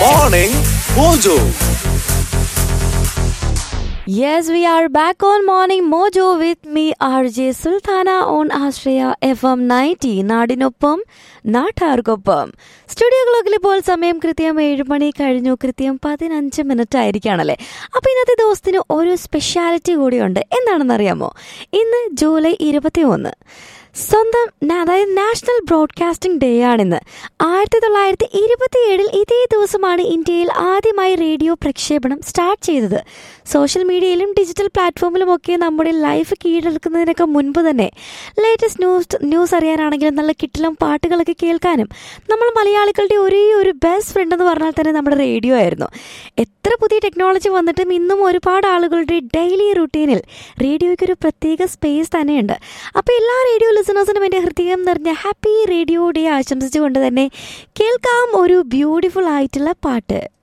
Morning Mojo. Yes, we are back on Morning Mojo with me, RJ Sultana on Astraya FM 90. നാടിനൊപ്പം നാട്ടാർക്കൊപ്പം studio ക്ലോക്കിൽ ഇപ്പോൾ സമയം കൃത്യം ഏഴ് മണി കഴിഞ്ഞു കൃത്യം പതിനഞ്ച് മിനിറ്റ് ആയിരിക്കുകയാണല്ലേ അപ്പോൾ ഇന്നത്തെ ദിവസത്തിന് ഒരു സ്പെഷ്യാലിറ്റി കൂടിയുണ്ട് എന്താണെന്നറിയാമോ ഇന്ന് ജൂലൈ ഇരുപത്തി ഒന്ന് സ്വന്തം ന- അതായത് നാഷണൽ ബ്രോഡ്കാസ്റ്റിംഗ് ഡേ ആണിന്ന് ആയിരത്തി തൊള്ളായിരത്തി ഇരുപത്തി ഏഴിൽ ഇതേ ദിവസമാണ് ഇന്ത്യയിൽ ആദ്യമായി റേഡിയോ പ്രക്ഷേപണം സ്റ്റാർട്ട് ചെയ്തത് സോഷ്യൽ മീഡിയയിലും ഡിജിറ്റൽ പ്ലാറ്റ്ഫോമിലും ഒക്കെ നമ്മുടെ ലൈഫ് കീഴടക്കുന്നതിനൊക്കെ മുൻപ് തന്നെ ലേറ്റസ്റ്റ് ന്യൂസ് ന്യൂസ് അറിയാനാണെങ്കിലും നല്ല കിട്ടിലും പാട്ടുകളൊക്കെ കേൾക്കാനും നമ്മൾ മലയാളികളുടെ ഒരേ ഒരു ബെസ്റ്റ് ഫ്രണ്ട് എന്ന് പറഞ്ഞാൽ തന്നെ നമ്മുടെ റേഡിയോ ആയിരുന്നു എത്ര പുതിയ ടെക്നോളജി വന്നിട്ടും ഇന്നും ഒരുപാട് ആളുകളുടെ ഡെയിലി റുട്ടീനിൽ റേഡിയോയ്ക്ക് ഒരു പ്രത്യേക സ്പേസ് തന്നെയുണ്ട് അപ്പോൾ എല്ലാ റേഡിയോ ലിസണേഴ്സിനും എൻ്റെ ഹൃദയം നിറഞ്ഞ ഹാപ്പി റേഡിയോ ഡേ ആശംസിച്ചുകൊണ്ട് തന്നെ കേൾക്കാം ഒരു ബ്യൂട്ടിഫുൾ ആയിട്ടുള്ള പാട്ട്